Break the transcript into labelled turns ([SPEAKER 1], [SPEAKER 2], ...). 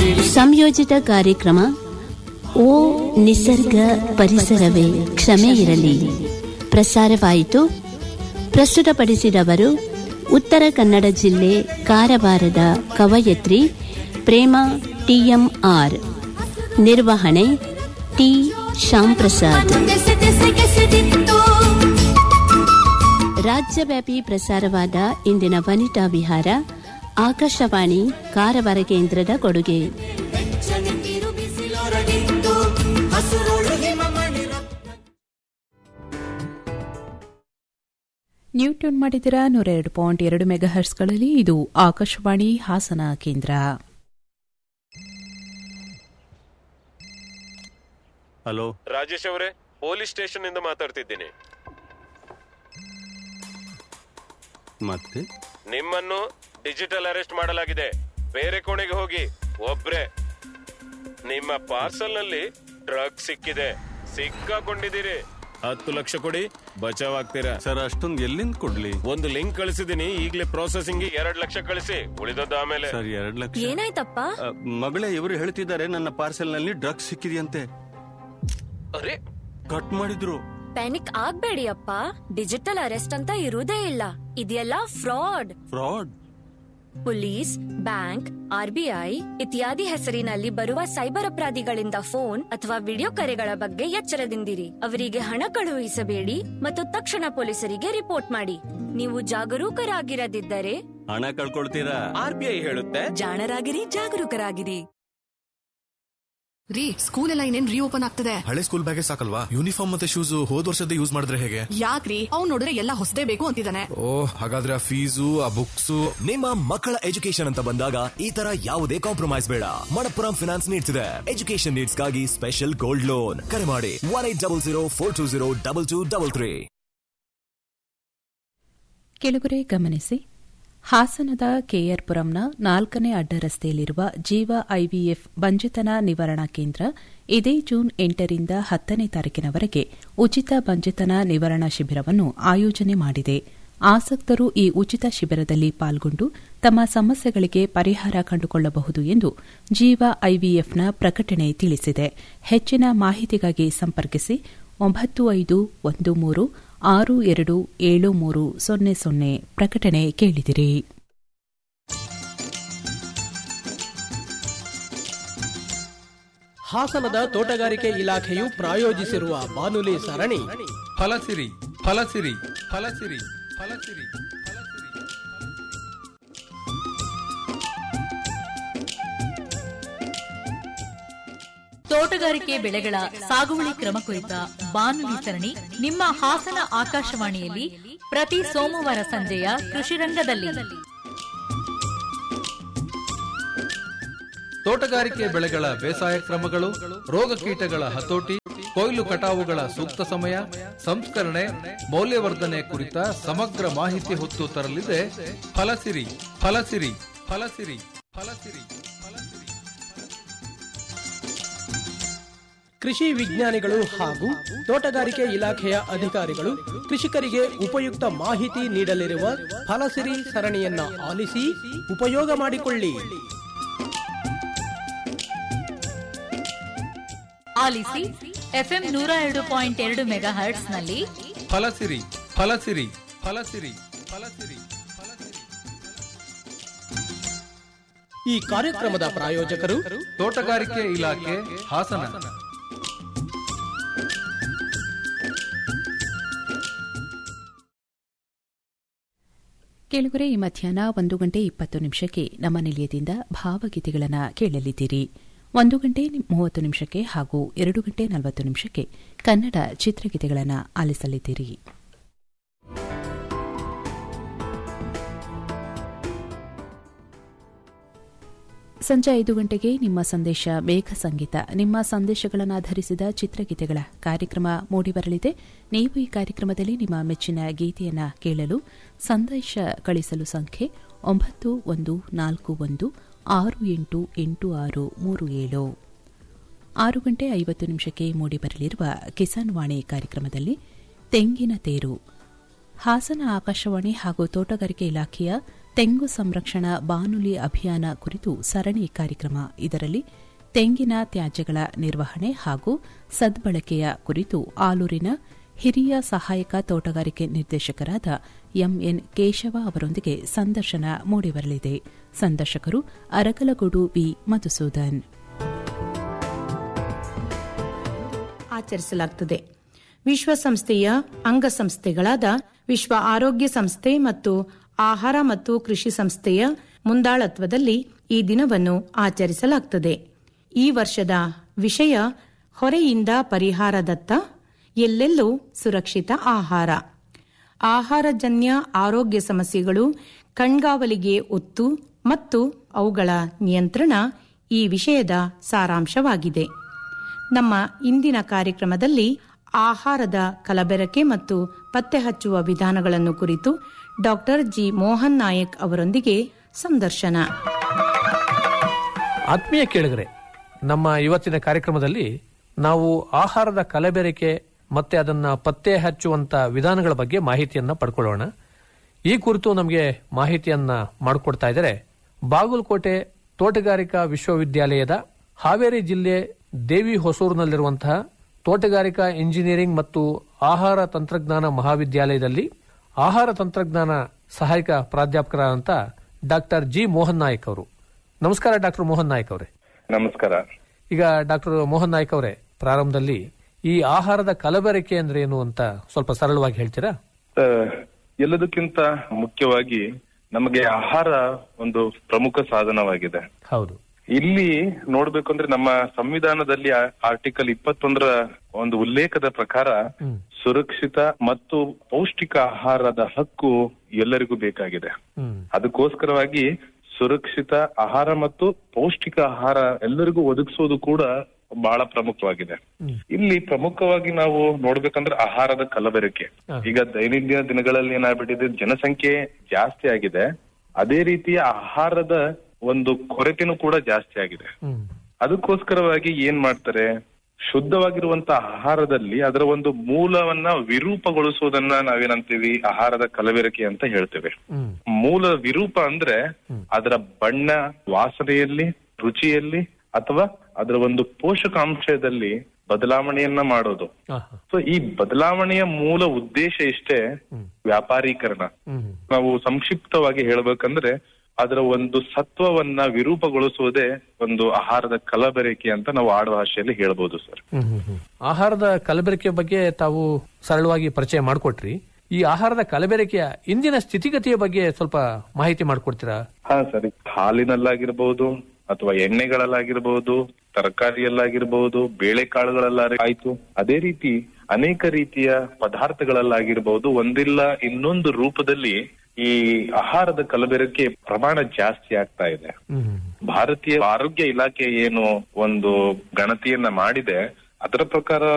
[SPEAKER 1] ಸಂಯೋಜಿತ ಕಾರ್ಯಕ್ರಮ ಓ ನಿಸರ್ಗ ಪರಿಸರವೇ ಕ್ಷಮೆ ಇರಲಿ ಪ್ರಸಾರವಾಯಿತು ಪ್ರಸ್ತುತಪಡಿಸಿದವರು ಉತ್ತರ ಕನ್ನಡ ಜಿಲ್ಲೆ ಕಾರವಾರದ ಕವಯತ್ರಿ ಪ್ರೇಮ ಟಿಎಂಆರ್ ನಿರ್ವಹಣೆ ಟಿ ಶ್ಯಾಮ್ ಪ್ರಸಾದ್ ರಾಜ್ಯವ್ಯಾಪಿ ಪ್ರಸಾರವಾದ ಇಂದಿನ ವನಿತಾ ವಿಹಾರ ಆಕಾಶವಾಣಿ ಕಾರವಾರ ಕೇಂದ್ರದ ಕೊಡುಗೆ
[SPEAKER 2] ನೀವು ಟ್ಯೂನ್ ಮಾಡಿದಿರಾ ನೂರ ಎರಡು ಪಾಯಿಂಟ್ ಎರಡು ಮೆಗಾ ಹರ್ಸ್ಗಳಲ್ಲಿ ಇದು ಆಕಾಶವಾಣಿ ಹಾಸನ ಕೇಂದ್ರ
[SPEAKER 3] ಹಲೋ
[SPEAKER 4] ರಾಜೇಶ್ ಅವರೇ ಪೊಲೀಸ್ ಸ್ಟೇಷನ್ ಇಂದ ಮಾತಾಡ್ತಿದ್ದೀನಿ
[SPEAKER 3] ಮತ್ತೆ
[SPEAKER 4] ನಿಮ್ಮನ್ನು ಡಿಜಿಟಲ್ ಅರೆಸ್ಟ್ ಮಾಡಲಾಗಿದೆ ಬೇರೆ ಕೋಣೆಗೆ ಹೋಗಿ ಒಬ್ರೆ ನಿಮ್ಮ ಪಾರ್ಸಲ್ ನಲ್ಲಿ ಡ್ರಗ್ ಸಿಕ್ಕಿದೆ ಸಿಕ್ಕಾಕೊಂಡಿದ್ದೀರಿ ಹತ್ತು ಲಕ್ಷ ಕೊಡಿ ಬಚಾವ್ ಆಗ್ತೀರಾ
[SPEAKER 3] ಸರ್ ಅಷ್ಟೊಂದು ಎಲ್ಲಿಂದ ಕೊಡ್ಲಿ
[SPEAKER 4] ಒಂದು ಲಿಂಕ್ ಕಳಿಸಿದೀನಿ ಈಗಲೇ ಪ್ರೊಸೆಸಿಂಗ್ ಎರಡ್ ಲಕ್ಷ ಕಳಿಸಿ ಉಳಿದದ್ದು ಆಮೇಲೆ
[SPEAKER 3] ಸರ್ ಎರಡ್ ಲಕ್ಷ
[SPEAKER 5] ಏನಾಯ್ತಪ್ಪ
[SPEAKER 3] ಅ, ಮಗಳೇ ಇವರು ಹೇಳ್ತಿದ್ದಾರೆ ನನ್ನ ಪಾರ್ಸೆಲ್ ನಲ್ಲಿ ಡ್ರಗ್ಸ್ ಸಿಕ್ಕಿದೆಯಂತೆ
[SPEAKER 4] ಅರೆ
[SPEAKER 3] ಕಟ್ ಮಾಡಿದ್ರು
[SPEAKER 5] ಪ್ಯಾನಿಕ್ ಆಗ್ಬೇಡಿ ಅಪ್ಪ ಡಿಜಿಟಲ್ ಅರೆಸ್ಟ್ ಅಂತ ಇರುವುದೇ ಇಲ್ಲ ಇದೆಲ್ಲ fraud
[SPEAKER 3] fraud
[SPEAKER 5] police bank RBI ಇತ್ಯಾದಿ ಹೆಸರಿನಲ್ಲಿ ಬರುವ ಸೈಬರ್ ಅಪರಾಧಿಗಳಿಂದ ಫೋನ್ ಅಥವಾ ವಿಡಿಯೋ ಕರೆಗಳ ಬಗ್ಗೆ ಎಚ್ಚರದಿಂದಿರಿ ಅವರಿಗೆ ಹಣ ಕಳುಹಿಸಬೇಡಿ ಮತ್ತು ತಕ್ಷಣ ಪೊಲೀಸರಿಗೆ ರಿಪೋರ್ಟ್ ಮಾಡಿ ನೀವು ಜಾಗರೂಕರಾಗಿರದಿದ್ದರೆ
[SPEAKER 3] ಹಣ ಕಳ್ಕೊಳ್ತೀರಾ
[SPEAKER 4] ಆರ್ ಬಿ ಐ ಹೇಳುತ್ತೆ
[SPEAKER 5] ಜಾಣರಾಗಿರಿ ಜಾಗರೂಕರಾಗಿರಿ
[SPEAKER 6] ರೀ ಸ್ಕೂಲ್ ಎಲ್ಲ ಇನ್ನೇನ್ ರೀಓಪನ್ ಆಗ್ತದೆ
[SPEAKER 7] ಹಳೆ ಸ್ಕೂಲ್ ಬ್ಯಾಗೆ ಸಾಕಲ್ವಾ ಯೂನಿಫಾರ್ಮ್ ಮತ್ತೆ ಶೂಸ್ ಹೋದ್ ವರ್ಷದ ಯೂಸ್ ಮಾಡಿದ್ರೆ ಹೇಗೆ
[SPEAKER 6] ಯಾಕ್ರಿ ಅವ್ನ್ ನೋಡಿದ್ರೆ ಎಲ್ಲ ಹೊಸದೇ ಬೇಕು ಅಂತಿದ್ದಾನೆ
[SPEAKER 7] ಓ ಹಾಗಾದ್ರೆ ಆ ಫೀಸು ಆ ಬುಕ್ಸ್
[SPEAKER 8] ನಿಮ್ಮ ಮಕ್ಕಳ ಎಜುಕೇಶನ್ ಅಂತ ಬಂದಾಗ ಈ ತರ ಯಾವುದೇ ಕಾಂಪ್ರಮೈಸ್ ಬೇಡ ಮಣಪ್ಪುರಂ ಫಿನಾನ್ಸ್ ನೀಡ್ಸ್ ಇದೆ ಎಜುಕೇಶನ್ ನೀಡ್ಸ್ ಗಾಗಿ ಸ್ಪೆಷಲ್ ಗೋಲ್ಡ್ ಲೋನ್ ಕರೆ ಮಾಡಿ one eight double zero four two zero double two double three
[SPEAKER 2] ಕೆಳಗರೆ ಗಮನಿಸಿ ಹಾಸನದ ಕೆಆರ್ಪುರಂನ ನಾಲ್ಕನೇ ಅಡ್ಡ ರಸ್ತೆಯಲ್ಲಿರುವ ಜೀವ ಐವಿಎಫ್ ಬಂಜೆತನ ನಿವಾರಣಾ ಕೇಂದ್ರ ಇದೇ ಜೂನ್ ಎಂಟರಿಂದ ಹತ್ತನೇ ತಾರೀಕಿನವರೆಗೆ ಉಚಿತ ಬಂಜೆತನ ನಿವಾರಣಾ ಶಿಬಿರವನ್ನು ಆಯೋಜನೆ ಮಾಡಿದೆ ಆಸಕ್ತರು ಈ ಉಚಿತ ಶಿಬಿರದಲ್ಲಿ ಪಾಲ್ಗೊಂಡು ತಮ್ಮ ಸಮಸ್ಯೆಗಳಿಗೆ ಪರಿಹಾರ ಕಂಡುಕೊಳ್ಳಬಹುದು ಎಂದು ಜೀವ ಐವಿಎಫ್ನ ಪ್ರಕಟಣೆ ತಿಳಿಸಿದೆ ಹೆಚ್ಚಿನ ಮಾಹಿತಿಗಾಗಿ ಸಂಪರ್ಕಿಸಿ ಒಂಬತ್ತು ಐದು ಒಂದು ಮೂರು ಆರು ಎರಡು ಏಳು ಮೂರು ಸೊನ್ನೆ ಸೊನ್ನೆ ಪ್ರಕಟಣೆ ಕೇಳಿದಿರಿ
[SPEAKER 9] ಹಾಸನದ ತೋಟಗಾರಿಕೆ ಇಲಾಖೆಯು ಪ್ರಾಯೋಜಿಸಿರುವ ಬಾನುಲಿ ಸರಣಿ
[SPEAKER 10] ಫಲಸಿರಿ ಫಲಸಿರಿ ಫಲಸಿರಿ ಫಲಸಿರಿ ಫಲಸಿರಿ
[SPEAKER 11] ತೋಟಗಾರಿಕೆ ಬೆಳೆಗಳ ಸಾಗುವಳಿ ಕ್ರಮ ಕುರಿತ ಬಾನುಲಿ ಸರಣಿ ನಿಮ್ಮ ಹಾಸನ ಆಕಾಶವಾಣಿಯಲ್ಲಿ ಪ್ರತಿ ಸೋಮವಾರ ಸಂಜೆಯ ಕೃಷಿ ರಂಗದಲ್ಲಿ
[SPEAKER 10] ತೋಟಗಾರಿಕೆ ಬೆಳೆಗಳ ಬೇಸಾಯ ಕ್ರಮಗಳು ರೋಗ ಕೀಟಗಳ ಹತೋಟಿ ಕೊಯ್ಲು ಕಟಾವುಗಳ ಸೂಕ್ತ ಸಮಯ ಸಂಸ್ಕರಣೆ ಮೌಲ್ಯವರ್ಧನೆ ಕುರಿತ ಸಮಗ್ರ ಮಾಹಿತಿ ಹೊತ್ತು ತರಲಿದೆ ಫಲಸಿರಿ ಫಲಸಿರಿ ಫಲಸಿರಿ ಫಲಸಿರಿ ಫಲಸಿರಿ
[SPEAKER 9] ಕೃಷಿ ವಿಜ್ಞಾನಿಗಳು ಹಾಗೂ ತೋಟಗಾರಿಕೆ ಇಲಾಖೆಯ ಅಧಿಕಾರಿಗಳು ಕೃಷಿಕರಿಗೆ ಉಪಯುಕ್ತ ಮಾಹಿತಿ ನೀಡಲಿರುವ ಫಲಸಿರಿ ಸರಣಿಯನ್ನ ಆಲಿಸಿ ಉಪಯೋಗ ಮಾಡಿಕೊಳ್ಳಿ
[SPEAKER 11] ಆಲಿಸಿ ಎಫ್ಎಂ ನೂರ ಎರಡು ಪಾಯಿಂಟ್ ಎರಡು ಮೆಗಾ ಹರ್ಟ್ಸ್ನಲ್ಲಿ
[SPEAKER 10] ಫಲಸಿರಿ ಫಲಸಿರಿ ಫಲಸಿರಿ ಫಲಸಿರಿ ಫಲಸಿರಿ
[SPEAKER 9] ಈ ಕಾರ್ಯಕ್ರಮದ ಪ್ರಾಯೋಜಕರು
[SPEAKER 10] ತೋಟಗಾರಿಕೆ ಇಲಾಖೆ ಹಾಸನ
[SPEAKER 2] ಕೆಳಗರೆ ಈ ಮಧ್ಯಾಹ್ನ ಒಂದು ಗಂಟೆ ಇಪ್ಪತ್ತು ನಿಮಿಷಕ್ಕೆ ನಮ್ಮ ನಿಲಯದಿಂದ ಭಾವಗೀತೆಗಳನ್ನು ಕೇಳಲಿದ್ದೀರಿ ಒಂದು ಗಂಟೆ ಮೂವತ್ತು ನಿಮಿಷಕ್ಕೆ ಹಾಗೂ ಎರಡು ಗಂಟೆ ನಲವತ್ತು ನಿಮಿಷಕ್ಕೆ ಕನ್ನಡ ಚಿತ್ರಗೀತೆಗಳನ್ನು ಆಲಿಸಲಿದ್ದೀರಿ ಸಂಜೆ ಐದು ಗಂಟೆಗೆ ನಿಮ್ಮ ಸಂದೇಶ ಮೇಘ ಸಂಗೀತ ನಿಮ್ಮ ಸಂದೇಶಗಳನ್ನು ಆಧರಿಸಿದ ಚಿತ್ರಗೀತೆಗಳ ಕಾರ್ಯಕ್ರಮ ಮೂಡಿಬರಲಿದೆ ನೀವು ಈ ಕಾರ್ಯಕ್ರಮದಲ್ಲಿ ನಿಮ್ಮ ಮೆಚ್ಚಿನ ಗೀತೆಯನ್ನು ಕೇಳಲು ಸಂದೇಶ ಕಳಿಸಲು ಸಂಖ್ಯೆ ಒಂಬತ್ತು ಒಂದು ನಾಲ್ಕು ಒಂದು ಆರು ಎಂಟು ಎಂಟು ಆರು ಮೂರು ಏಳು ಆರು ಗಂಟೆ ಐವತ್ತು ನಿಮಿಷಕ್ಕೆ ಮೂಡಿಬರಲಿರುವ ಕಿಸಾನ್ ವಾಣಿ ಕಾರ್ಯಕ್ರಮದಲ್ಲಿ ತೆಂಗಿನ ತೇರು ಹಾಸನ ಆಕಾಶವಾಣಿ ಹಾಗೂ ತೋಟಗಾರಿಕೆ ಇಲಾಖೆಯ ತೆಂಗು ಸಂರಕ್ಷಣಾ ಬಾನುಲಿ ಅಭಿಯಾನ ಕುರಿತು ಸರಣಿ ಕಾರ್ಯಕ್ರಮ ಇದರಲ್ಲಿ ತೆಂಗಿನ ತ್ಯಾಜ್ಯಗಳ ನಿರ್ವಹಣೆ ಹಾಗೂ ಸದ್ಬಳಕೆಯ ಕುರಿತು ಆಲೂರಿನ ಹಿರಿಯ ಸಹಾಯಕ ತೋಟಗಾರಿಕೆ ನಿರ್ದೇಶಕರಾದ ಎಂಎನ್ ಕೇಶವ ಅವರೊಂದಿಗೆ ಸಂದರ್ಶನ ಮೂಡಿಬರಲಿದೆ ಸಂದರ್ಶಕರು ಅರಕಲಗೂಡು ವಿ ಮಧುಸೂದನ್
[SPEAKER 12] ಆಚರಿಸಲಾಗುತ್ತದೆ ವಿಶ್ವಸಂಸ್ಥೆಯ ಅಂಗಸಂಸ್ಥೆಗಳಾದ ವಿಶ್ವ ಆರೋಗ್ಯ ಸಂಸ್ಥೆ ಮತ್ತು ಆಹಾರ ಮತ್ತು ಕೃಷಿ ಸಂಸ್ಥೆಯ ಮುಂದಾಳತ್ವದಲ್ಲಿ ಈ ದಿನವನ್ನು ಆಚರಿಸಲಾಗುತ್ತದೆ ಈ ವರ್ಷದ ವಿಷಯ ಹೊರೆಯಿಂದ ಪರಿಹಾರದತ್ತ ಎಲ್ಲೆಲ್ಲೂ ಸುರಕ್ಷಿತ ಆಹಾರ ಆಹಾರಜನ್ಯ ಆರೋಗ್ಯ ಸಮಸ್ಯೆಗಳು ಕಣ್ಗಾವಲಿಗೆ ಒತ್ತು ಮತ್ತು ಅವುಗಳ ನಿಯಂತ್ರಣ ಈ ವಿಷಯದ ಸಾರಾಂಶವಾಗಿದೆ ನಮ್ಮ ಇಂದಿನ ಕಾರ್ಯಕ್ರಮದಲ್ಲಿ ಆಹಾರದ ಕಲಬೆರಕೆ ಮತ್ತು ಪತ್ತೆ ಹಚ್ಚುವ ವಿಧಾನಗಳನ್ನು ಕುರಿತು ಡಾಕ್ಟರ್ ಜಿ ಮೋಹನ್ ನಾಯಕ್ ಅವರೊಂದಿಗೆ ಸಂದರ್ಶನ
[SPEAKER 13] ಆತ್ಮೀಯ ಕೇಳಿಗರೆ ನಮ್ಮ ಇವತ್ತಿನ ಕಾರ್ಯಕ್ರಮದಲ್ಲಿ ನಾವು ಆಹಾರದ ಕಲಬೆರಕೆ ಮತ್ತೆ ಅದನ್ನ ಪತ್ತೆ ಹಚ್ಚುವಂತ ವಿಧಾನಗಳ ಬಗ್ಗೆ ಮಾಹಿತಿಯನ್ನ ಪಡ್ಕೊಳ್ಳೋಣ ಈ ಕುರಿತು ನಮಗೆ ಮಾಹಿತಿಯನ್ನ ಮಾಡಿಕೊಡ್ತಾ ಇದ್ದಾರೆ ಬಾಗಲಕೋಟೆ ತೋಟಗಾರಿಕಾ ವಿಶ್ವವಿದ್ಯಾಲಯದ ಹಾವೇರಿ ಜಿಲ್ಲೆ ದೇವಿ ಹೊಸೂರಿನಲ್ಲಿರುವಂತಹ ತೋಟಗಾರಿಕಾ ಇಂಜಿನಿಯರಿಂಗ್ ಮತ್ತು ಆಹಾರ ತಂತ್ರಜ್ಞಾನ ಮಹಾವಿದ್ಯಾಲಯದಲ್ಲಿ ಆಹಾರ ತಂತ್ರಜ್ಞಾನ ಸಹಾಯಕ ಪ್ರಾಧ್ಯಾಪಕರಾದಂತ ಡಾಕ್ಟರ್ ಜಿ ಮೋಹನ್ ನಾಯಕ್ ಅವರು ನಮಸ್ಕಾರ ಡಾಕ್ಟರ್ ಮೋಹನ್ ನಾಯಕ್ ಅವರೇ
[SPEAKER 14] ನಮಸ್ಕಾರ
[SPEAKER 13] ಈಗ ಡಾಕ್ಟರ್ ಮೋಹನ್ ನಾಯಕ್ ಅವರೇ ಪ್ರಾರಂಭದಲ್ಲಿ ಈ ಆಹಾರದ ಕಲಬೆರಕೆ ಅಂದ್ರೆ ಏನು ಅಂತ ಸ್ವಲ್ಪ ಸರಳವಾಗಿ ಹೇಳ್ತೀರಾ
[SPEAKER 14] ಆ, ಎಲ್ಲದಕ್ಕಿಂತ ಮುಖ್ಯವಾಗಿ ನಮಗೆ ಆಹಾರ ಒಂದು ಪ್ರಮುಖ ಸಾಧನವಾಗಿದೆ
[SPEAKER 13] ಹೌದು
[SPEAKER 14] ಇಲ್ಲಿ ನೋಡ್ಬೇಕು ಅಂದ್ರೆ ನಮ್ಮ ಸಂವಿಧಾನದಲ್ಲಿ ಆರ್ಟಿಕಲ್ ಇಪ್ಪತ್ತೊಂದರ ಒಂದು ಉಲ್ಲೇಖದ ಪ್ರಕಾರ ಸುರಕ್ಷಿತ ಮತ್ತು ಪೌಷ್ಟಿಕ ಆಹಾರದ ಹಕ್ಕು ಎಲ್ಲರಿಗೂ ಬೇಕಾಗಿದೆ ಅದಕ್ಕೋಸ್ಕರವಾಗಿ ಸುರಕ್ಷಿತ ಆಹಾರ ಮತ್ತು ಪೌಷ್ಟಿಕ ಆಹಾರ ಎಲ್ಲರಿಗೂ ಒದಗಿಸೋದು ಕೂಡ ಬಹಳ ಪ್ರಮುಖವಾಗಿದೆ ಇಲ್ಲಿ ಪ್ರಮುಖವಾಗಿ ನಾವು ನೋಡ್ಬೇಕಂದ್ರೆ ಆಹಾರದ ಕಲಬೆರಕೆ ಈಗ ದೈನಂದಿನ ದಿನಗಳಲ್ಲಿ ಏನಾಗ್ಬಿಟ್ಟಿದೆ ಜನಸಂಖ್ಯೆ ಜಾಸ್ತಿ ಆಗಿದೆ ಅದೇ ರೀತಿಯ ಆಹಾರದ ಒಂದು ಕೊರತೆನೂ ಕೂಡ ಜಾಸ್ತಿ ಆಗಿದೆ ಅದಕ್ಕೋಸ್ಕರವಾಗಿ ಏನ್ ಮಾಡ್ತಾರೆ ಶುದ್ಧವಾಗಿರುವಂತ ಆಹಾರದಲ್ಲಿ ಅದರ ಒಂದು ಮೂಲವನ್ನ ವಿರೂಪಗೊಳಿಸೋದನ್ನ ನಾವೇನಂತೀವಿ ಆಹಾರದ ಕಲಬೆರಕೆ ಅಂತ ಹೇಳ್ತೇವೆ ಮೂಲ ವಿರೂಪ ಅಂದ್ರೆ ಅದರ ಬಣ್ಣ ವಾಸನೆಯಲ್ಲಿ ರುಚಿಯಲ್ಲಿ ಅಥವಾ ಅದರ ಒಂದು ಪೋಷಕಾಂಶದಲ್ಲಿ ಬದಲಾವಣೆಯನ್ನ ಮಾಡೋದು ಸೊ ಈ ಬದಲಾವಣೆಯ ಮೂಲ ಉದ್ದೇಶ ಇಷ್ಟೇ ವ್ಯಾಪಾರೀಕರಣ ನಾವು ಸಂಕ್ಷಿಪ್ತವಾಗಿ ಹೇಳ್ಬೇಕಂದ್ರೆ ಅದರ ಒಂದು ಸತ್ವವನ್ನ ವಿರೂಪಗೊಳಿಸುವುದೇ ಒಂದು ಆಹಾರದ ಕಲಬೆರಕೆ ಅಂತ ನಾವು ಆಡುಭಾಷೆಯಲ್ಲಿ ಹೇಳ್ಬೋದು ಸರ್
[SPEAKER 13] ಆಹಾರದ ಕಲಬೆರಕೆ ಬಗ್ಗೆ ತಾವು ಸರಳವಾಗಿ ಪರಿಚಯ ಮಾಡಿಕೊಟ್ರಿ ಈ ಆಹಾರದ ಕಲಬೆರಕೆಯ ಇಂದಿನ ಸ್ಥಿತಿಗತಿಯ ಬಗ್ಗೆ ಸ್ವಲ್ಪ ಮಾಹಿತಿ ಮಾಡಿಕೊಡ್ತೀರಾ
[SPEAKER 14] ಹಾ ಸರಿ ಹಾಲಿನಲ್ಲಾಗಿರ್ಬಹುದು ಅಥವಾ ಎಣ್ಣೆಗಳಲ್ಲಾಗಿರ್ಬಹುದು ತರಕಾರಿಯಲ್ಲಾಗಿರ್ಬಹುದು ಬೇಳೆಕಾಳುಗಳಲ್ಲಾಗಿ ಆಯ್ತು ಅದೇ ರೀತಿ ಅನೇಕ ರೀತಿಯ ಪದಾರ್ಥಗಳಲ್ಲಾಗಿರ್ಬಹುದು ಒಂದಿಲ್ಲ ಇನ್ನೊಂದು ರೂಪದಲ್ಲಿ ಈ ಆಹಾರದ ಕಲಬೆರಕೆ ಪ್ರಮಾಣ ಜಾಸ್ತಿ ಆಗ್ತಾ ಇದೆ ಭಾರತೀಯ ಆರೋಗ್ಯ ಇಲಾಖೆ ಏನು ಒಂದು ಗಣತಿಯನ್ನ ಮಾಡಿದೆ ಅದರ ಪ್ರಕಾರ